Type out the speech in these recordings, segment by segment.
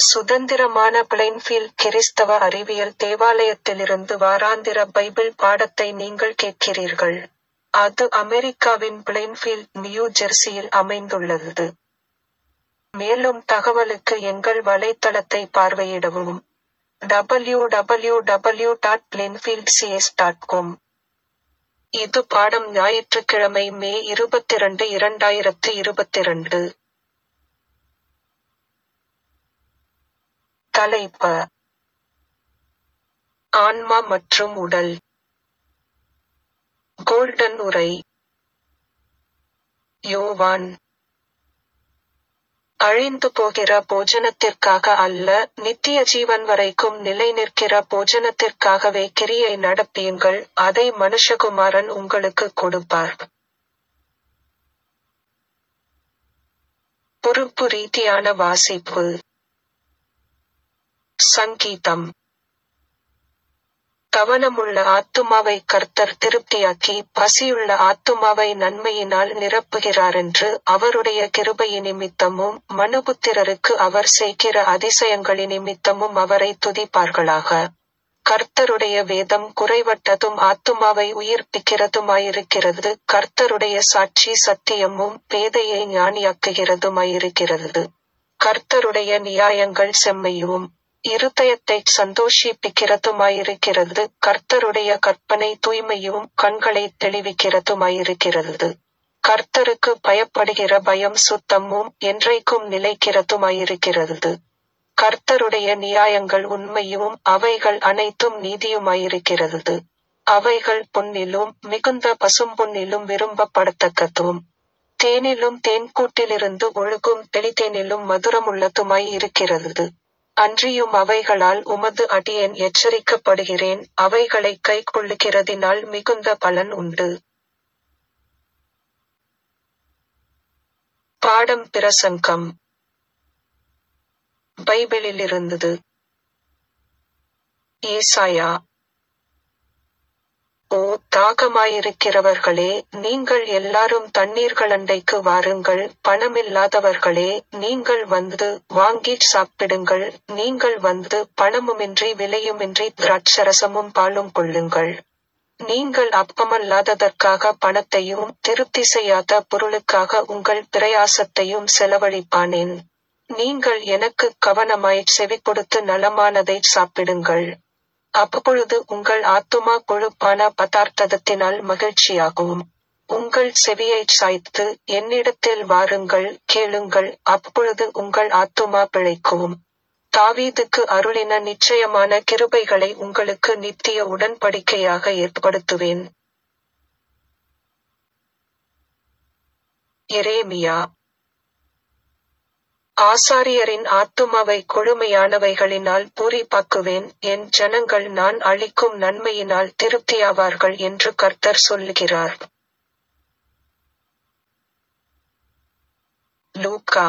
சுதந்திரமான பிளைன்ஃபீல்ட் கிறிஸ்தவ அறிவியல் தேவாலயத்திலிருந்து வாராந்திர பைபிள் பாடத்தை நீங்கள் கேட்கிறீர்கள். அது அமெரிக்காவின் பிளைன்ஃபீல்ட், நியூ ஜெர்சியில் அமைந்துள்ளது. மேலும் தகவலுக்கு எங்கள் வலைத்தளத்தை பார்வையிடவும். W W W dot Plainfield CS dot com இது பாடம் ஞாயிற்றுக்கிழமை மே இருபத்திரண்டு இரண்டாயிரத்து இருபத்திரண்டு. தலைப்ப ஆன்மா மற்றும் உடல் கோல்டன் உரை யோவான் அழிந்து போகிற போஜனத்திற்காக அல்ல நித்திய ஜீவன் வரைக்கும் நிலைநிற்கிற போஜனத்திற்காகவே கிரியை நடப்பியுங்கள் அதை மனுஷகுமாரன் உங்களுக்கு கொடுப்பார். பொறுப்பு ரீதியான வாசிப்பு சங்கீதம் கவனமுள்ள ஆத்துமாவை கர்த்தர் திருப்தியாக்கி பசியுள்ள ஆத்துமாவை நன்மையினால் நிரப்புகிறாரென்று அவருடைய கிருபையினிமித்தமும் மனுபுத்திரருக்கு அவர் செய்கிற அதிசயங்களினிமித்தமும் அவரை துதிப்பார்களாக. கர்த்தருடைய வேதம் குறைவட்டதும் ஆத்துமாவை உயிர்ப்பிக்கிறதுமாயிருக்கிறது கர்த்தருடைய சாட்சி சத்தியமும் பேதையை ஞானியாக்குகிறதுமாயிருக்கிறது. கர்த்தருடைய நியாயங்கள் செம்மையும் இருதயத்தைச் சந்தோஷிப்பிக்கிறதுமாயிருக்கிறது கர்த்தருடைய கற்பனை தூய்மையும் கண்களைத் தெளிவிக்கிறதுமாயிருக்கிறது. கர்த்தருக்கு பயப்படுகிற பயம் சுத்தமும் என்றைக்கும் நிலைக்கிறதுமாயிருக்கிறது. கர்த்தருடைய நியாயங்கள் உண்மையும் அவைகள் அனைத்தும் நீதியுமாயிருக்கிறது. அவைகள் பொன்னிலும் மிகுந்த பசும்பொன்னிலும் விரும்பப்படத்தக்கதும் தேனிலும் தேன்கூட்டிலிருந்து ஒழுகும் தெளிதேனிலும் மதுரமுள்ளதுமாய் இருக்கிறது. அன்றியும் அவைகளால் உமது அடியேன் எச்சரிக்கப்படுகிறேன் அவைகளைக் கைக்கொள்ளுகிறதினால் மிகுந்த பலன் உண்டு. பாடம் பிரசங்கம் பைபிளிலிருந்து ஏசாயா ஓ தாகமாயிருக்கிறவர்களே நீங்கள் எல்லாரும் தண்ணீர்களண்டைக்கு வாருங்கள் பணமில்லாதவர்களே நீங்கள் வந்து வாங்கிச் சாப்பிடுங்கள் நீங்கள் வந்து பணமுமின்றி விலையுமின்றி திராட்சரசமும் பாலும் கொள்ளுங்கள். நீங்கள் அப்பமல்லாததற்காக பணத்தையும் திருப்தி செய்யாத பொருளுக்காக உங்கள் பிரயாசத்தையும் செலவழிப்பானேன். நீங்கள் எனக்குக் கவனமாய்ச் செவிகொடுத்து நலமானதைச் சாப்பிடுங்கள். அப்பொழுது உங்கள் ஆத்துமா கொழுப்பான பதார்த்தத்தினால் மகிழ்ச்சியாகும். உங்கள் செவியைச் சாய்த்து என்னிடத்தில் வாருங்கள் கேளுங்கள் அப்பொழுது உங்கள் ஆத்துமா பிழைக்கும். தாவீதுக்கு அருளின நிச்சயமான கிருபைகளை உங்களுக்கு நித்திய உடன்படிக்கையாக ஏற்படுத்துவேன். எரேமியா ஆசாரியரின் ஆத்துமாவை கொழுமையானவைகளினால் பூரிப்பாக்குவேன் என் ஜனங்கள் நான் அளிக்கும் நன்மையினால் திருப்தியாவார்கள் என்று கர்த்தர் சொல்லுகிறார். லூக்கா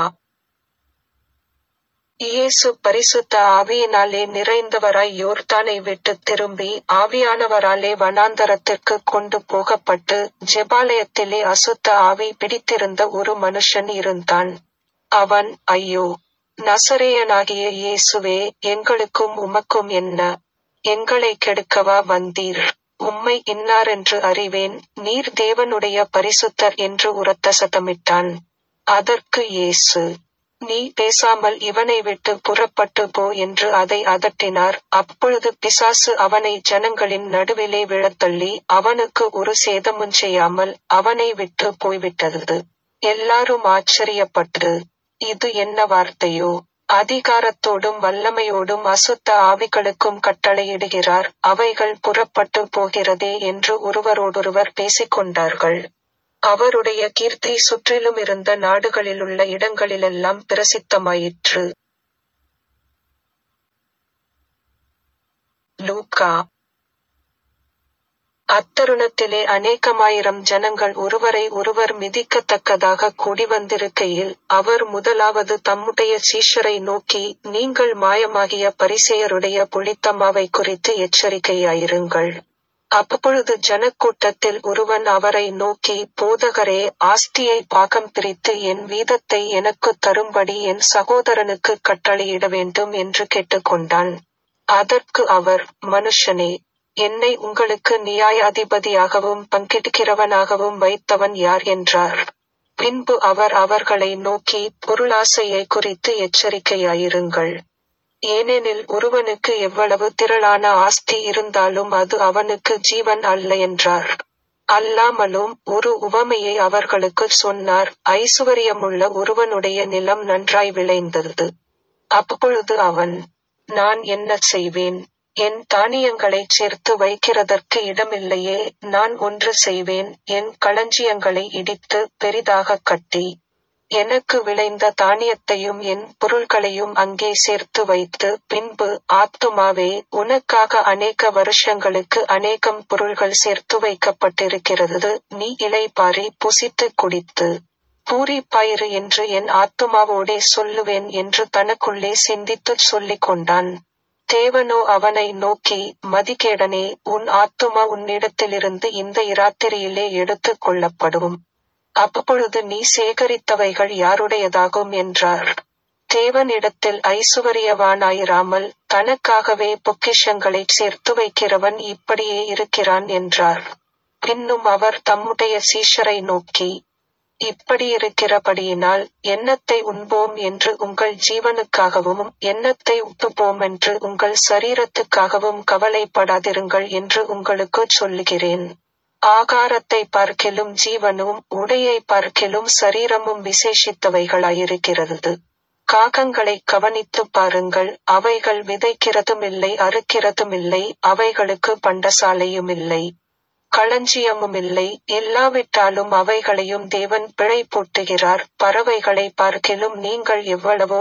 இயேசு பரிசுத்த ஆவியினாலே நிறைந்தவராய் யோர்தானை விட்டுத் திரும்பி ஆவியானவராலே வனாந்தரத்திற்குக் கொண்டு போகப்பட்டு ஜெபாலயத்திலே அசுத்த ஆவி பிடித்திருந்த ஒரு மனுஷன் இருந்தான். அவன் ஐயோ நசரேயனாகிய இயேசுவே எங்களுக்கும் உமக்கும் என்ன எங்களைக் கெடுக்கவா வந்தீர் உம்மை இன்னாரென்று அறிவேன் நீர் தேவனுடைய பரிசுத்தர் என்று உரத்த சத்தமிட்டான். அதற்கு இயேசு நீ பேசாமல் இவனை விட்டு புறப்பட்டு போ என்று அதை அதட்டினார் அப்பொழுது பிசாசு அவனை ஜனங்களின் நடுவிலே விழத்தள்ளி அவனுக்கு ஒரு சேதமுஞ் செய்யாமல் அவனை விட்டு போய்விட்டது. எல்லாரும் ஆச்சரியப்பட்டு இது என்ன வார்த்தையோ அதிகாரத்தோடும் வல்லமையோடும் அசுத்த ஆவிகளுக்கும் கட்டளையிடுகிறார் அவைகள் புறப்பட்டு போகிறதே என்று ஒருவரோடொருவர் பேசிக்கொண்டார்கள். அவருடைய கீர்த்தி சுற்றிலுமிருந்த நாடுகளிலுள்ள இடங்களிலெல்லாம் பிரசித்தமாயிற்று. லூக்கா அத்தருணத்திலே அநேகமாயிரம் ஜனங்கள் ஒருவரை ஒருவர் மிதிக்கத்தக்கதாகக் கூடிவந்திருக்கையில் அவர் முதலாவது தம்முடைய சீஷரை நோக்கி நீங்கள் மாயமாகிய பரிசேயருடைய புளித்த மாவைக் குறித்து எச்சரிக்கையாயிருங்கள். அப்பொழுது ஜனக்கூட்டத்தில் ஒருவன் அவரை நோக்கி போதகரே ஆஸ்தியை பாகம் பிரித்து என் வீதத்தை எனக்குத் தரும்படி என் சகோதரனுக்கு கட்டளையிட வேண்டும் என்று கேட்டுக்கொண்டான் அதற்கு அவர் மனுஷனே என்னை உங்களுக்கு நியாயாதிபதியாகவும் பங்கிடுகிறவனாகவும் வைத்தவன் யார் என்றார் பின்பு அவர் அவர்களை நோக்கி பொருளாசையை குறித்து எச்சரிக்கையாயிருங்கள் ஏனெனில் ஒருவனுக்கு எவ்வளவு திரளான ஆஸ்தி இருந்தாலும் அது அவனுக்கு ஜீவன் அல்ல என்றார் அல்லாமலும் ஒரு உவமையை அவர்களுக்கு சொன்னார் ஐசுவரியமுள்ள ஒருவனுடைய நிலம் நன்றாய் விளைந்தது அப்பொழுது அவன் நான் என்ன செய்வேன் என் தானியங்களைச் சேர்த்து வைக்கிறதற்கு இடமில்லையே நான் ஒன்று செய்வேன் என் களஞ்சியங்களை இடித்து பெரிதாகக் கட்டி எனக்கு விளைந்த தானியத்தையும் என் பொருள்களையும் அங்கே சேர்த்து வைத்து பின்பு ஆத்துமாவே உனக்காக அநேக வருஷங்களுக்கு அநேகம் பொருள்கள் சேர்த்து வைக்கப்பட்டிருக்கிறது நீ இலைப்பாரி புசித்து குடித்து பூரிப்பாயிரு என்று என் ஆத்துமாவோடே சொல்லுவேன் என்று தனக்குள்ளே சிந்தித்துச் சொல்லிக் கொண்டான் தேவனோ அவனை நோக்கி மதிகேடனே உன் ஆத்துமா உன்னிடத்திலிருந்து இந்த இராத்திரியிலே எடுத்துக் கொள்ளப்படும் அப்பொழுது நீ சேகரித்தவைகள் யாருடையதாகும் என்றார் தேவனிடத்தில் ஐசுவரியவானாயிராமல் தனக்காகவே பொக்கிஷங்களைச் சேர்த்து வைக்கிறவன் இப்படியே இருக்கிறான் என்றார் பின்னும் அவர் தம்முடைய சீஷரை நோக்கி இப்படி இருக்கிறபடியினால் எண்ணத்தை உண்போம் என்று உங்கள் ஜீவனுக்காகவும் எண்ணத்தை உட்டுப்போம் என்று உங்கள் சரீரத்துக்காகவும் கவலைப்படாதிருங்கள் என்று உங்களுக்குச் சொல்லுகிறேன் ஆகாரத்தை பார்க்கிலும் ஜீவனும் உடையை பார்க்கிலும் சரீரமும் விசேஷித்தவைகளாயிருக்கிறது காகங்களை கவனித்துப் பாருங்கள் அவைகள் விதைக்கிறதுமில்லை அறுக்கிறதுமில்லை அவைகளுக்கு பண்டசாலையுமில்லை களஞ்சியமுமில்லை இல்லாவிட்டாலும் அவைகளையும் தேவன் பிழை போட்டுகிறார் பறவைகளை பார்க்கிலும் நீங்கள் எவ்வளவோ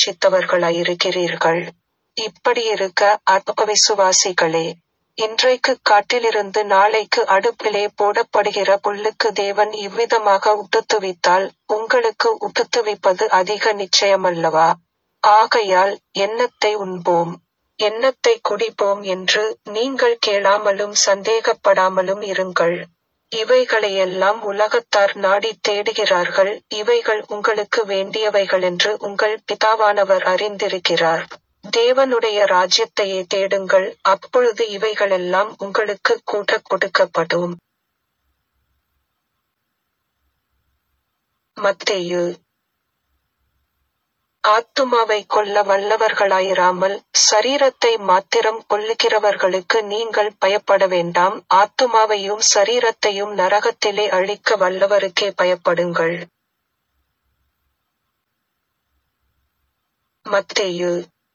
விசேஷித்தவர்களாயிருக்கிறீர்கள் இப்படியிருக்க அற்ப விசுவாசிகளே இன்றைக்கு காட்டிலிருந்து நாளைக்கு அடுப்பிலே போடப்படுகிற புல்லுக்கு தேவன் இவ்விதமாக உட்டுத்துவித்தால் உங்களுக்கு உட்டுத்துவிப்பது அதிக நிச்சயமல்லவா ஆகையால் எண்ணத்தை உண்போம் எண்ணத்தை குடிப்போம் என்று நீங்கள் கேளாமலும் சந்தேகப்படாமலும் இருங்கள் இவைகளையெல்லாம் உலகத்தார் நாடி தேடுகிறார்கள் இவைகள் உங்களுக்கு வேண்டியவைகளென்று உங்கள் பிதாவானவர் அறிந்திருக்கிறார் தேவனுடைய ராஜ்யத்தையே தேடுங்கள் அப்பொழுது இவைகளெல்லாம் உங்களுக்கு கூட கொடுக்கப்படும் மத்தேயு ஆத்துமாவை கொல்ல வல்லவர்களாயிராமல் சரீரத்தை மாத்திரம் கொல்லுகிறவர்களுக்கு நீங்கள் பயப்பட வேண்டாம் ஆத்துமாவையும் சரீரத்தையும் நரகத்திலே அழிக்க வல்லவருக்கே பயப்படுங்கள் மத்தேயு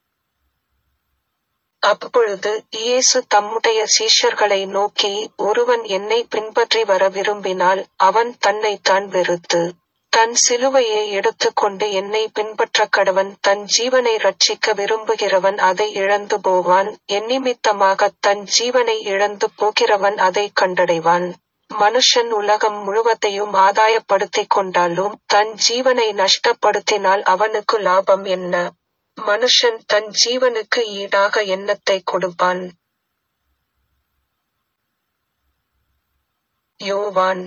அப்பொழுது இயேசு தம்முடைய சீஷர்களை நோக்கி ஒருவன் என்னை பின்பற்றி வர விரும்பினால் அவன் தன்னைத்தான் வெறுத்து தன் சிலுவையை எடுத்துக்கொண்டு என்னை பின்பற்ற கடவன் தன் ஜீவனை ரட்சிக்க விரும்புகிறவன் அதை இழந்து போவான் எந்நிமித்தமாக தன் ஜீவனை இழந்து போகிறவன் அதை கண்டடைவான் மனுஷன் உலகம் முழுவதையும் ஆதாயப்படுத்திக் கொண்டாலும் தன் ஜீவனை நஷ்டப்படுத்தினால் அவனுக்கு லாபம் என்ன மனுஷன் தன் ஜீவனுக்கு ஈடாக எண்ணத்தை கொடுப்பான் யோவான்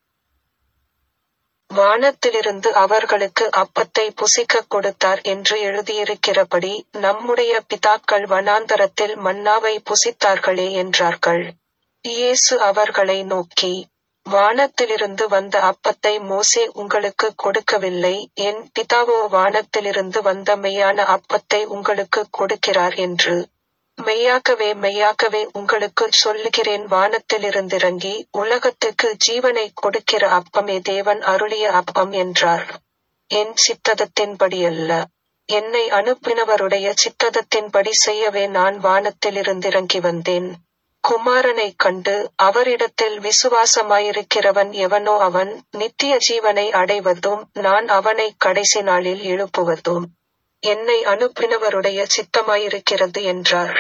வானத்திலிருந்து அவர்களுக்கு அப்பத்தை புசிக்கக் கொடுத்தார் என்று எழுதியிருக்கிறபடி நம்முடைய பிதாக்கள் வனாந்தரத்தில் மன்னாவை புசித்தார்களே என்றார்கள் இயேசு அவர்களை நோக்கி வானத்திலிருந்து வந்த அப்பத்தை மோசே உங்களுக்கு கொடுக்கவில்லை என் பிதாவோ வானத்திலிருந்து வந்த மெய்யான அப்பத்தை உங்களுக்கு கொடுக்கிறார் என்று மெய்யாகவே மெய்யாகவே உங்களுக்கு சொல்லுகிறேன் வானத்திலிருந்திறங்கி உலகத்துக்கு ஜீவனை கொடுக்கிற அப்பமே தேவன் அருளிய அப்பம் என்றார் என் சித்ததத்தின்படியல்ல என்னை அனுப்பினவருடைய சித்ததத்தின்படி செய்யவே நான் வானத்திலிருந்திறங்கி வந்தேன் குமாரனைக் கண்டு அவரிடத்தில் விசுவாசமாயிருக்கிறவன் எவனோ அவன் நித்திய ஜீவனை அடைவதும் நான் அவனை கடைசி நாளில் எழுப்புவதும் என்னை அனுப்பினவருடைய சித்தமாயிருக்கிறது என்றார்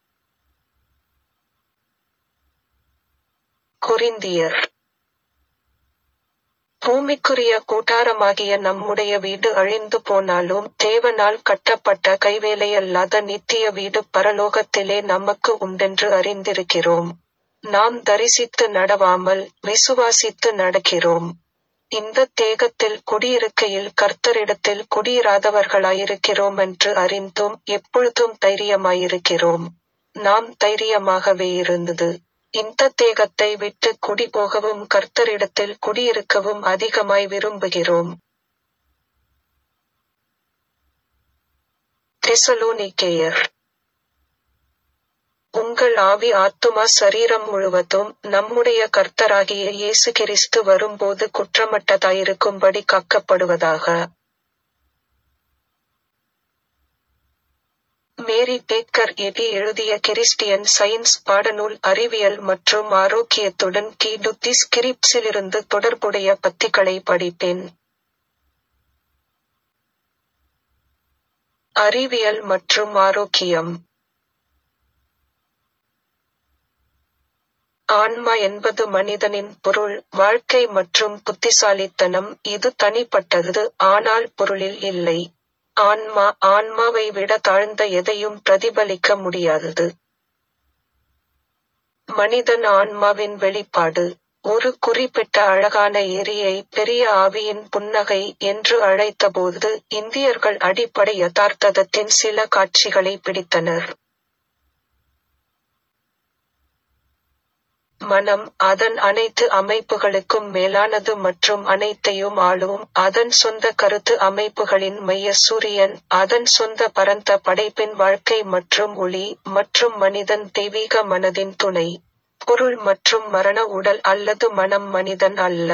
கொரிந்தியர் பூமிக்குரிய கூட்டாரமாகிய நம்முடைய வீடு அழிந்து போனாலும் தேவனால் கட்டப்பட்ட கைவேலையல்லாத நித்திய வீடு பரலோகத்திலே நமக்கு உண்டென்று அறிந்திருக்கிறோம் நாம் தரிசித்து நடவாமல் விசுவாசித்து நடக்கிறோம் இந்த தேகத்தில் குடியிருக்கையில் கர்த்தரிடத்தில் குடியிராதவர்களாயிருக்கிறோம் என்று அறிந்தும் எப்பொழுதும் தைரியமாயிருக்கிறோம் நாம் தைரியமாகவே இருந்தது இந்த தேகத்தை விட்டு குடி போகவும் கர்த்தரிடத்தில் குடியிருக்கவும் அதிகமாய் விரும்புகிறோம் தெசலோனிக்கேயர் உங்கள் ஆவி ஆத்துமா சரீரம் முழுவதும் நம்முடைய கர்த்தராகிய இயேசு கிறிஸ்து வரும்போது குற்றமற்றதாயிருக்கும்படி காக்கப்படுவதாக மேரி பேக்கர் எடி எழுதிய கிறிஸ்டியன் சயின்ஸ் பாடநூல் அறிவியல் மற்றும் ஆரோக்கியத்துடன் கீடுத்தி ஸ்கிரிப்ஸிலிருந்து தொடர்புடைய பத்திகளை படிப்பேன் அறிவியல் மற்றும் ஆரோக்கியம் ஆன்மா என்பது மனிதனின் பொருள் வாழ்க்கை மற்றும் புத்திசாலித்தனம் இது தனிப்பட்டது ஆனால் பொருளில் இல்லை ஆன்மா ஆன்மாவை விட தாழ்ந்த எதையும் பிரதிபலிக்க முடியாதது மனிதன் ஆன்மாவின் வெளிப்பாடு ஒரு குறிப்பிட்ட அழகான ஏரியை பெரிய ஆவியின் புன்னகை என்று அழைத்தபோது இந்தியர்கள் அடிப்படை யதார்த்தத்தின் சில காட்சிகளை பிடித்தனர் மனம் அதன் அனைத்து அமைப்புகளுக்கும் மேலானது மற்றும் அனைத்தையும் ஆளும் அதன் சொந்த கருத்து அமைப்புகளின் மைய சூரியன் அதன் சொந்த பரந்த படைப்பின் வாழ்க்கை மற்றும் ஒளி மற்றும் மனிதன் தெய்வீக மனதின் துணை பொருள் மற்றும் மரண உடல் அல்லது மனம் மனிதன் அல்ல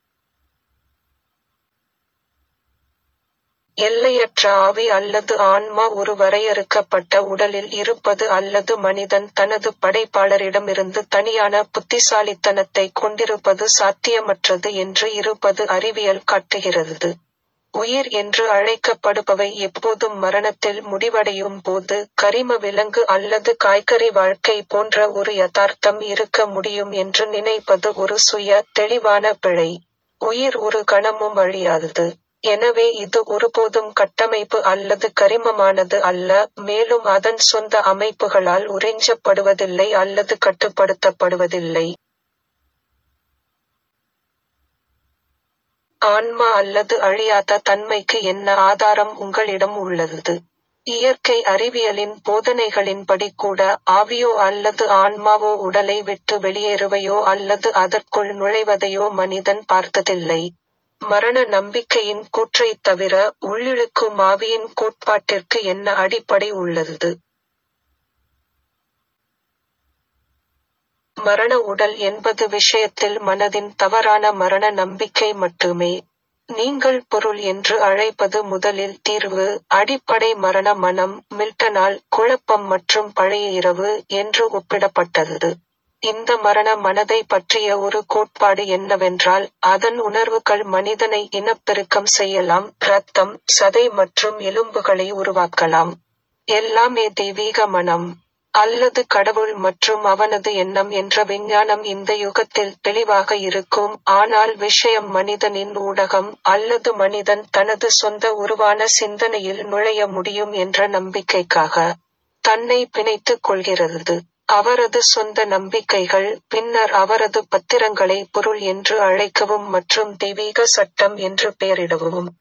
எல்லையற்ற ஆவி அல்லது ஆன்மா ஒரு வரையறுக்கப்பட்ட உடலில் இருப்பது அல்லது மனிதன் தனது படைப்பாளரிடமிருந்து தனியான புத்திசாலித்தனத்தை கொண்டிருப்பது சாத்தியமற்றது என்று இருப்பது அறிவியல் காட்டுகிறது உயிர் என்று அழைக்கப்படுபவை எப்போதும் மரணத்தில் முடிவடையும் போது கரிம விலங்கு அல்லது காய்கறி வாழ்க்கை போன்ற ஒரு யதார்த்தம் இருக்க முடியும் என்று நினைப்பது ஒரு சுய தெளிவான பிழை உயிர் ஒரு கணமும் அழியாதது எனவே இது ஒருபோதும் கட்டமைப்பு அல்லது கரிமமானது அல்ல மேலும் அதன் சொந்த அமைப்புகளால் உறிஞ்சப்படுவதில்லை அல்லது கட்டுப்படுத்தப்படுவதில்லை ஆன்மா அல்லது அழியாத தன்மைக்கு என்ன ஆதாரம் உங்களிடம் உள்ளது இயற்கை அறிவியலின் போதனைகளின்படி கூட ஆவியோ அல்லது ஆன்மாவோ உடலை விட்டு வெளியேறுவையோ அல்லது அதற்குள் நுழைவதையோ மனிதன் பார்த்ததில்லை மரண நம்பிக்கையின் கூற்றைத் தவிர உள்ளிழுக்கும் ஆவியின் கோட்பாட்டிற்கு என்ன அடிப்படை உள்ளது மரண உடல் என்பது விஷயத்தில் மனதின் தவறான மரண நம்பிக்கை மட்டுமே நீங்கள் பொருள் என்று அழைப்பது முதலில் தீர்வு அடிப்படை மரண மனம் மில்டனால் குழப்பம் மற்றும் பழைய இரவு என்று ஒப்பிடப்பட்டது இந்த மரண மனதை பற்றிய ஒரு கோட்பாடு என்னவென்றால் அதன் உணர்வுகள் மனிதனை இனப்பெருக்கம் செய்யலாம் இரத்தம் சதை மற்றும் எலும்புகளை உருவாக்கலாம் எல்லாமே தெய்வீக மனம் அல்லது கடவுள் மற்றும் அவனது எண்ணம் என்ற விஞ்ஞானம் இந்த யுகத்தில் தெளிவாக இருக்கும் ஆனால் விஷயம் மனிதனின் ஊடகம் அல்லது மனிதன் தனது சொந்த உருவான சிந்தனையில் நுழைய முடியும் என்ற நம்பிக்கைக்காக தன்னை பிணைத்துக் கொள்கிறது அவரது சொந்த நம்பிக்கைகள் பின்னர் அவரது பத்திரங்களை பொருள் என்று அழைக்கவும் மற்றும் தெய்வீக சட்டம் என்று பெயரிடவும்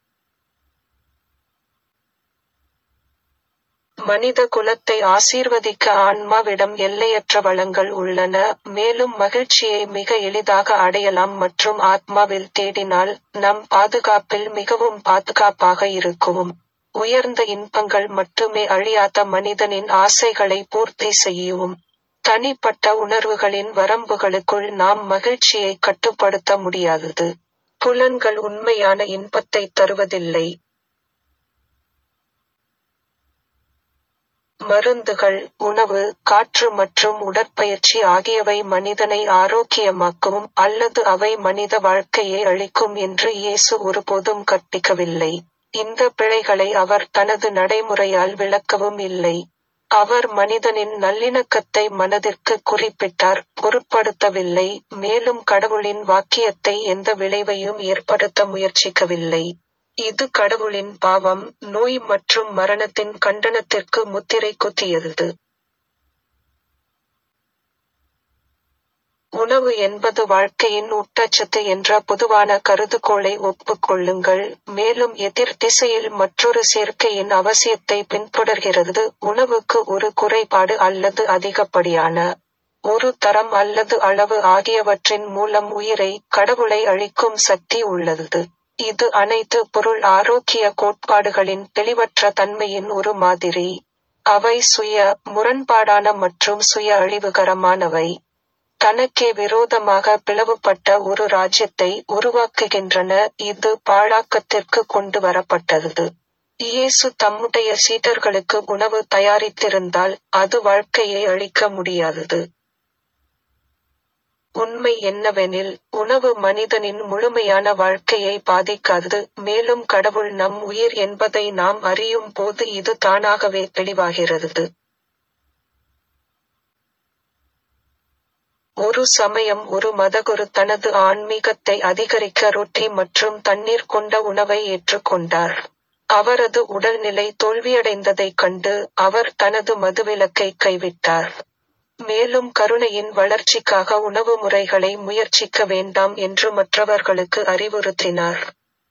மனித குலத்தை ஆசீர்வதிக்க ஆன்மாவிடம் எல்லையற்ற வளங்கள் உள்ளன மேலும் மகிழ்ச்சியை மிக எளிதாக அடையலாம் மற்றும் ஆத்மாவில் தேடினால் நம் பாதுகாப்பில் மிகவும் பாதுகாப்பாக இருக்கும் உயர்ந்த இன்பங்கள் மட்டுமே அழியாத மனிதனின் ஆசைகளை பூர்த்தி செய்யும் தனிப்பட்ட உணர்வுகளின் வரம்புகளுக்குள் நாம் மகிழ்ச்சியை கட்டுப்படுத்த முடியாதது புலன்கள் உண்மையான இன்பத்தை தருவதில்லை மருந்துகள் உணவு காற்று மற்றும் உடற்பயிற்சி ஆகியவை மனிதனை ஆரோக்கியமாக்கும் அல்லது அவை மனித வாழ்க்கையை அளிக்கும் என்று இயேசு ஒருபோதும் கற்பிக்கவில்லை இந்த பிழைகளை அவர் தனது நடைமுறையால் விளக்கவும் இல்லை அவர் மனிதனின் நல்லிணக்கத்தை மனதிற்கு குறிப்பிட்டார் பொருட்படுத்தவில்லை மேலும் கடவுளின் வாக்கியத்தை எந்த விளைவையும் ஏற்படுத்த முயற்சிக்கவில்லை இது கடவுளின் பாவம் நோய் மற்றும் மரணத்தின் கண்டனத்திற்கு முத்திரை குத்தியது உணவு என்பது வாழ்க்கையின் ஊட்டச்சத்து என்ற பொதுவான கருதுகோளை ஒப்புக்கொள்ளுங்கள் மேலும் எதிர் திசையில் மற்றொரு சேர்க்கையின் அவசியத்தை பின்தொடர்கிறது உணவுக்கு ஒரு குறைபாடு அல்லது அதிகப்படியான ஒரு தரம் அல்லது அளவு ஆகியவற்றின் மூலம் உயிரை கடவுளை அழிக்கும் சக்தி உள்ளது இது அனைத்து பொருள் ஆரோக்கிய கோட்பாடுகளின் தெளிவற்ற தன்மையின் ஒரு மாதிரி அவை சுய முரண்பாடான மற்றும் சுய அழிவுகரமானவை தனக்கே விரோதமாக பிளவுபட்ட ஒரு ராஜ்யத்தை உருவாக்குகின்றன இது பாழாக்கத்திற்கு கொண்டு வரப்பட்டது இயேசு தம்முடைய சீடர்களுக்கு உணவு தயாரித்திருந்தால் அது வாழ்க்கையை அழிக்க முடியாதது உண்மை என்னவெனில் உணவு மனிதனின் முழுமையான வாழ்க்கையை பாதிக்காதது மேலும் கடவுள் நம் உயிர் என்பதை நாம் அறியும் போது இது தானாகவே தெளிவாகிறது ஒரு சமயம் ஒரு மதகுரு தனது ஆன்மீகத்தை அதிகரிக்க ரொட்டி மற்றும் தண்ணீர் கொண்ட உணவை ஏற்றுக்கொண்டார் அவரது உடல்நிலை தோல்வியடைந்ததைக் கண்டு அவர் தனது மதுவிலக்கை கைவிட்டார் மேலும் கருணையின் வளர்ச்சிக்காக உணவு முறைகளை முயற்சிக்க வேண்டாம் என்று மற்றவர்களுக்கு அறிவுறுத்தினார்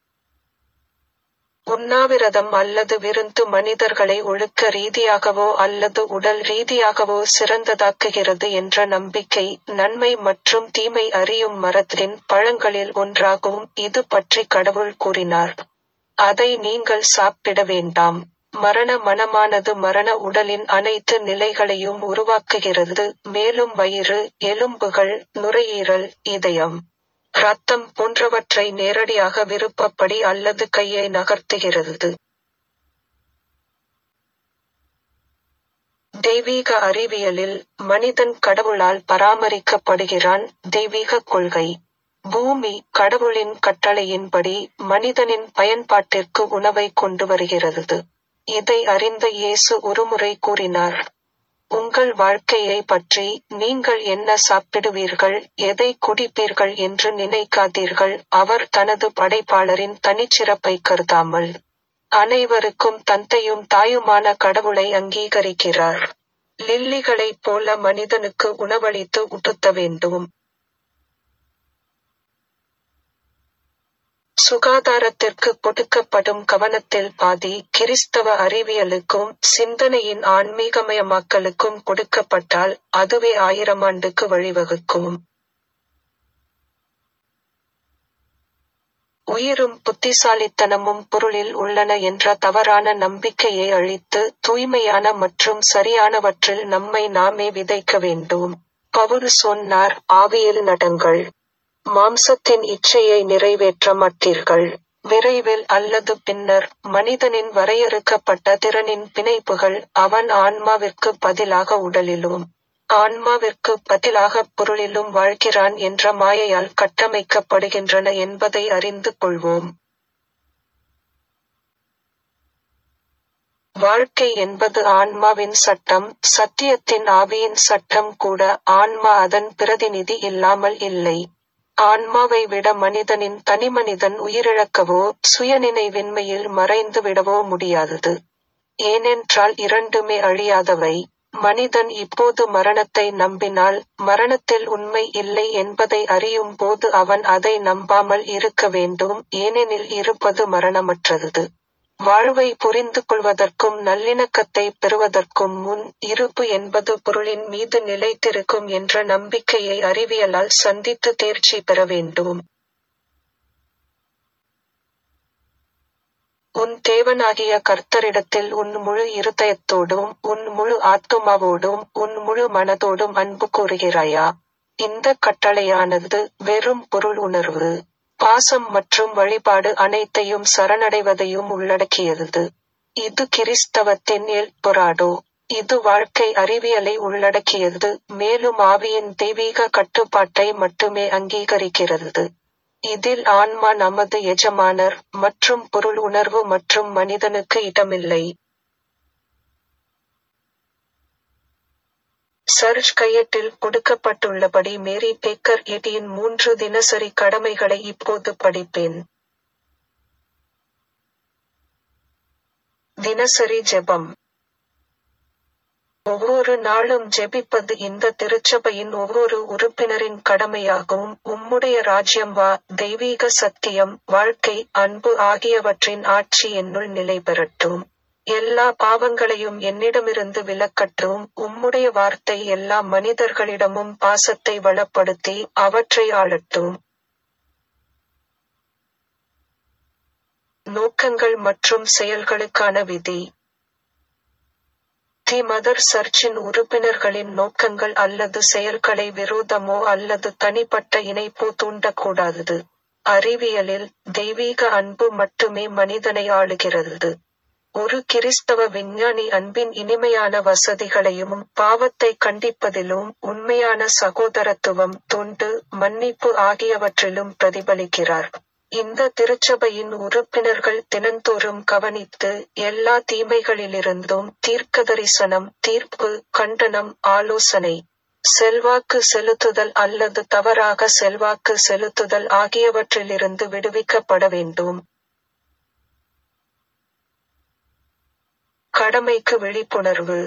உண்ணாவிரதம் அல்லது விருந்து மனிதர்களை ஒழுக்க ரீதியாகவோ அல்லது உடல் ரீதியாகவோ சிறந்ததாக்குகிறது என்ற நம்பிக்கை நன்மை மற்றும் தீமை அறியும் மரத்தின் பழங்களில் ஒன்றாகும் இது பற்றி கடவுள் கூறினார் அதை நீங்கள் சாப்பிட வேண்டாம் மரண மனமானது மரண உடலின் அனைத்து நிலைகளையும் உருவாக்குகிறது மேலும் வயிறு எலும்புகள் நுரையீரல் இதயம் ரத்தம் போன்றவற்றை நேரடியாக விருப்பப்படி அல்லது கையை நகர்த்துகிறது தெய்வீக அறிவியலில் மனிதன் கடவுளால் பராமரிக்கப்படுகிறான் தெய்வீக கொள்கை பூமி கடவுளின் கட்டளையின்படி மனிதனின் பயன்பாட்டிற்கு உணவை கொண்டு வருகிறது இதை அறிந்த இயேசு ஒருமுறை கூறினார் உங்கள் வாழ்க்கையை பற்றி நீங்கள் என்ன சாப்பிடுவீர்கள் எதை குடிப்பீர்கள் என்று நினைக்காதீர்கள் அவர் தனது படைப்பாளரின் தனிச்சிறப்பை கருதாமல் அனைவருக்கும் தந்தையும் தாயுமான கடவுளை அங்கீகரிக்கிறார் லில்லிகளைப் போல மனிதனுக்கு உணவளித்து உடுத்த வேண்டும் சுகாதாரத்திற்கு கொடுக்கப்படும் கவனத்தில் பாதி கிறிஸ்தவ அறிவியலுக்கும் சிந்தனையின் ஆன்மீகமயமாக்கலுக்கும் கொடுக்கப்பட்டால் அதுவே ஆயிரம் ஆண்டுக்கு வழிவகுக்கும் உயிரும் புத்திசாலித்தனமும் பொருளில் உள்ளன என்ற தவறான நம்பிக்கையை அழித்து தூய்மையான மற்றும் சரியானவற்றில் நம்மை நாமே விதைக்க வேண்டும் பவுல் சொன்னார் ஆவியில் நடங்கள் மாம்சத்தின் இச்சையை நிறைவேற்ற மாட்டீர்கள் விரைவில் அல்லது பின்னர் மனிதனின் வரையறுக்கப்பட்ட திறனின் பிணைப்புகள் அவன் ஆன்மாவிற்கு பதிலாக உடலிலும் ஆன்மாவிற்கு பதிலாக பொருளிலும் வாழ்கிறான் என்ற மாயையால் கட்டமைக்கப்படுகின்றன என்பதை அறிந்து கொள்வோம் வாழ்க்கை என்பது ஆன்மாவின் சட்டம் சத்தியத்தின் ஆவியின் சட்டம் கூட ஆன்மா அதன் பிரதிநிதி இல்லாமல் இல்லை ஆன்மாவை விட மனிதனின் தனிமனிதன் உயிரிழக்கவோ சுயநினைவின்மையில் மறைந்து விடவோ முடியாதது ஏனென்றால் இரண்டுமே அழியாதவை மனிதன் இப்போது மரணத்தை நம்பினால் மரணத்தில் உண்மை இல்லை என்பதை அறியும் போது அவன் அதை நம்பாமல் இருக்க வேண்டும் ஏனெனில் இருப்பது மரணமற்றது வாழ்வை புரிந்து கொள்வதற்கும் நல்லிணக்கத்தை பெறுவதற்கும் முன் இருப்பு என்பது பொருளின் மீது நிலைத்திருக்கும் என்ற நம்பிக்கையை அறிவியலால் சந்தித்து தேர்ச்சி பெற வேண்டும் உன் தேவனாகிய கர்த்தரிடத்தில் உன் முழு இருதயத்தோடும் உன் முழு ஆத்துமாவோடும் உன் முழு மனதோடும் அன்பு கூறுகிறாயா இந்த கட்டளையானது வெறும் பொருள் உணர்வு பாசம் மற்றும் வழிபாடு அனைத்தையும் சரணடைவதையும் உள்ளடக்கியது இது கிறிஸ்தவத்தின் எல் பொராடோ இது வாழ்க்கை அறிவியலை உள்ளடக்கியது மேலும் ஆவியின் தெய்வீக கட்டுப்பாட்டை மட்டுமே அங்கீகரிக்கிறது இதில் ஆன்மா நமது எஜமானர் மற்றும் பொருள் உணர்வு மற்றும் மனிதனுக்கு இடமில்லை சர்ச் கையேட்டில் கொடுக்கப்பட்டுள்ளபடி மேரி பேக்கர் எட்டியின் மூன்று தினசரி கடமைகளை இப்போது படிப்பேன் தினசரி ஜெபம் ஒவ்வொரு நாளும் ஜெபிப்பது இந்த திருச்சபையின் ஒவ்வொரு உறுப்பினரின் கடமையாகும் உம்முடைய ராஜ்யம் வா தெய்வீக சத்தியம் வாழ்க்கை அன்பு ஆகியவற்றின் ஆட்சி என்னுள் நிலை பெறட்டும் எல்லா பாவங்களையும் என்னிடமிருந்து விலக்கட்டும் உம்முடைய வார்த்தை எல்லா மனிதர்களிடமும் பாசத்தை வளப்படுத்தி அவற்றை ஆளட்டும் நோக்கங்கள் மற்றும் செயல்களுக்கான விதி தி மதர் சர்ச்சின் உறுப்பினர்களின் நோக்கங்கள் அல்லது செயல்களை விரோதமோ அல்லது தனிப்பட்ட இணைப்போ தூண்டக்கூடாதது அறிவியலில் தெய்வீக அன்பு மட்டுமே மனிதனை ஆளுகிறது ஒரு கிறிஸ்தவ விஞ்ஞானி அன்பின் இனிமையான வசதிகளையும் பாவத்தை கண்டிப்பதிலும் உண்மையான சகோதரத்துவம் தொண்டு மன்னிப்பு ஆகியவற்றிலும் பிரதிபலிக்கிறார் இந்த திருச்சபையின் உறுப்பினர்கள் தினந்தோறும் கவனித்து எல்லா தீமைகளிலிருந்தும் தீர்க்கதரிசனம் தீர்ப்பு கண்டனம் ஆலோசனை செல்வாக்கு செலுத்துதல் அல்லது தவறாக செல்வாக்கு செலுத்துதல் ஆகியவற்றிலிருந்து விடுவிக்கப்பட வேண்டும் கடமைக்கு விழிப்புணர்வு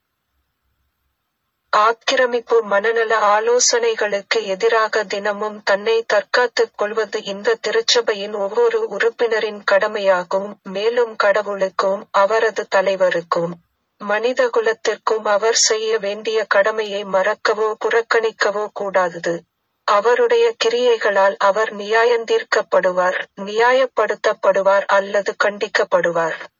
ஆக்கிரமிப்பு மனநல ஆலோசனைகளுக்கு எதிராக தினமும் தன்னை தற்காத்துக் கொள்வது இந்த திருச்சபையின் ஒவ்வொரு உறுப்பினரின் கடமையாகும் மேலும் கடவுளுக்கும் அவரது தலைவருக்கும் மனிதகுலத்திற்கும் அவர் செய்ய வேண்டிய கடமையை மறக்கவோ புறக்கணிக்கவோ கூடாதது அவருடைய கிரியைகளால் அவர் நியாயந்தீர்க்கப்படுவார் நியாயப்படுத்தப்படுவார் அல்லது கண்டிக்கப்படுவார்